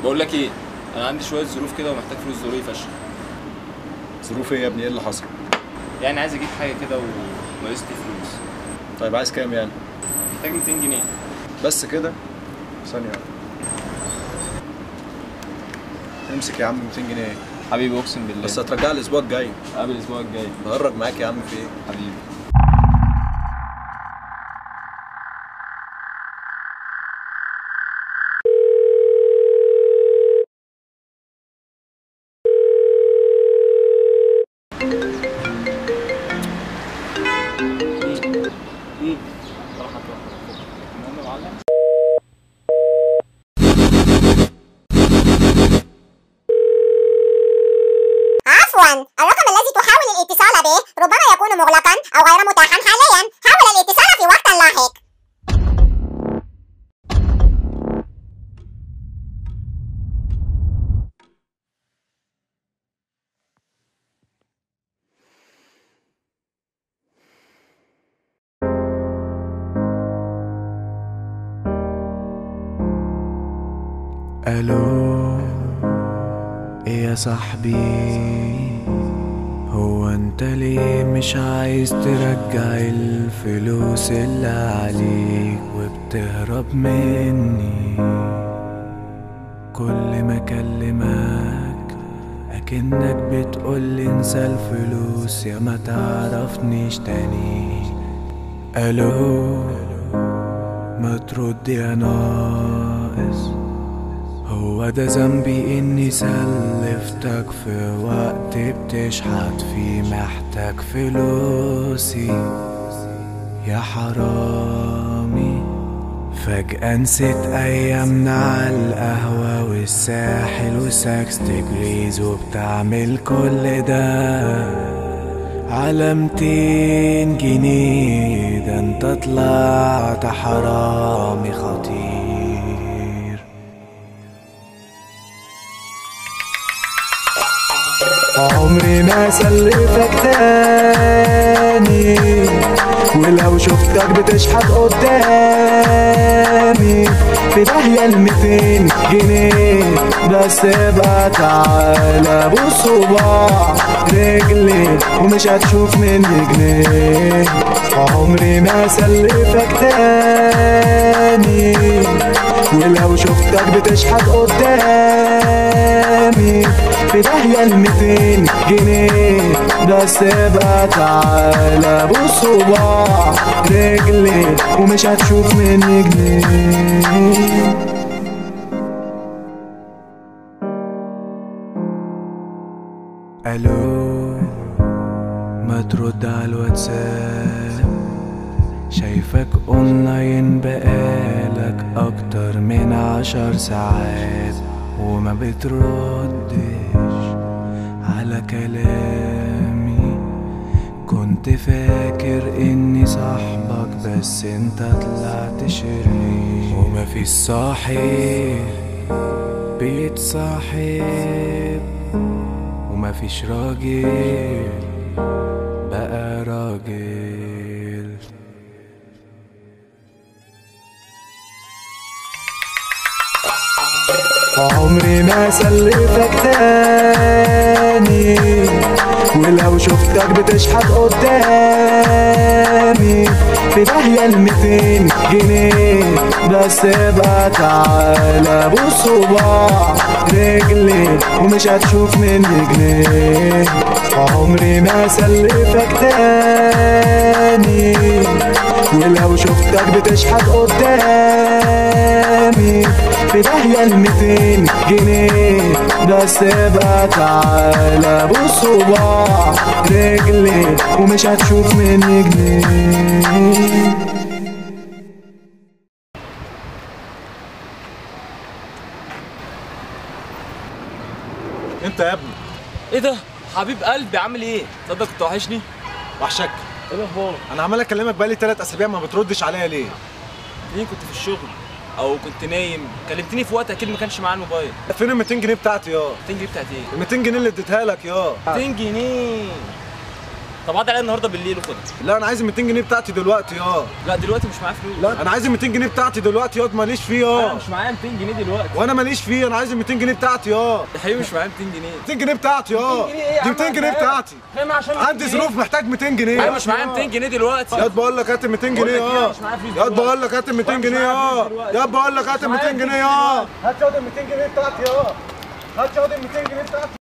بقول لك ايه انا عندي شويه ظروف كده ومحتاج فلوس ضروري فشخ ظروف ايه يا ابني ايه اللي حصل يعني عايز اجيب حاجه كده وناقصني فلوس طيب عايز كام يعني محتاج 200 جنيه بس كده ثانيه واحدة. امسك يا عم 200 جنيه حبيبي اقسم بالله بس هترجع لي الاسبوع الجاي قبل الاسبوع الجاي بهرج معاك يا عم في ايه حبيبي عفوا الرقم الذي تحاول الاتصال به ربما يكون مغلقا أو غير متاحا حاليا حاول الاتصال في وقت لاحق الو إيه يا صاحبي هو انت ليه مش عايز ترجع الفلوس اللي عليك وبتهرب مني كل ما اكلمك اكنك بتقولي انسى الفلوس يا ما تعرفنيش تاني الو ما ترد يا ناقص هو ده ذنبي اني سلفتك في وقت بتشحت فيه محتاج فلوسي يا حرامي فجأة نسيت أيامنا على القهوة والساحل وساكس ديجريز وبتعمل كل ده على ميتين جنيه ده انت طلعت حرامي خطير عمري ما سلفك تاني ولو شفتك بتشحت قدامي في داهية الميتين جنيه بس بقى تعالى بص صباع رجلي ومش هتشوف مني جنيه عمري ما سلفك تاني ولو شفتك بتشحت قدامي في داهية الميتين جنيه بس بقى تعالى بص صباع رجلي ومش هتشوف مني جنيه الو ما ترد على الواتساب شايفك اونلاين بقالك اكتر من عشر ساعات وما بتردش على كلامي كنت فاكر اني صاحبك بس انت طلعت شرير وما في صاحب بيتصاحب وما فيش راجل بقى راجل عمري ما سلفك تاني ولو شفتك بتشحت قدامي في داهية الميتين جنيه بس بقى تعالى بص صباع رجلي ومش هتشوف مني جنيه عمري ما سلفك تاني ولو شفتك بتشحت قدامي في داهية الميتين جنيه بس بقى تعالى بص صباع رجلي ومش هتشوف مني جنيه انت يا ابني ايه ده حبيب قلبي عامل ايه تصدق كنت وحشني وحشك ايه الاخبار انا عمال اكلمك بقالي ثلاث اسابيع ما بتردش عليا ليه ليه كنت في الشغل او كنت نايم كلمتني في وقت اكيد ما كانش معايا الموبايل فين ال 200 جنيه بتاعتي يا 200 جنيه بتاعت ايه ال 200 جنيه اللي اديتها لك يا 200 جنيه طب عدى عليا النهارده بالليل وخدها لا انا عايز ال 200 جنيه بتاعتي دلوقتي اه لا دلوقتي مش معايا فلوس لا انا عايز ال 200 جنيه بتاعتي دلوقتي ياض ماليش فيه انا اه مش معايا 200 جنيه دلوقتي وانا ماليش فيه انا عايز ال 200 جنيه بتاعتي اه يا حبيبي مش معايا 200 جنيه 200 جنيه بتاعتي اه دي 200 جنيه بتاعتي فاهم عشان عندي ظروف محتاج 200 جنيه انا مش معايا 200 جنيه دلوقتي ياض بقول لك هات ال 200 جنيه لك إيه، اه مش معايا فلوس ياض دلوقتي. بقول لك هات ال 200 جنيه اه ياض بقول لك هات ال 200 جنيه اه هات ياض ال 200 جنيه بتاعتي اه هات ياض ال 200 جنيه بتاعتي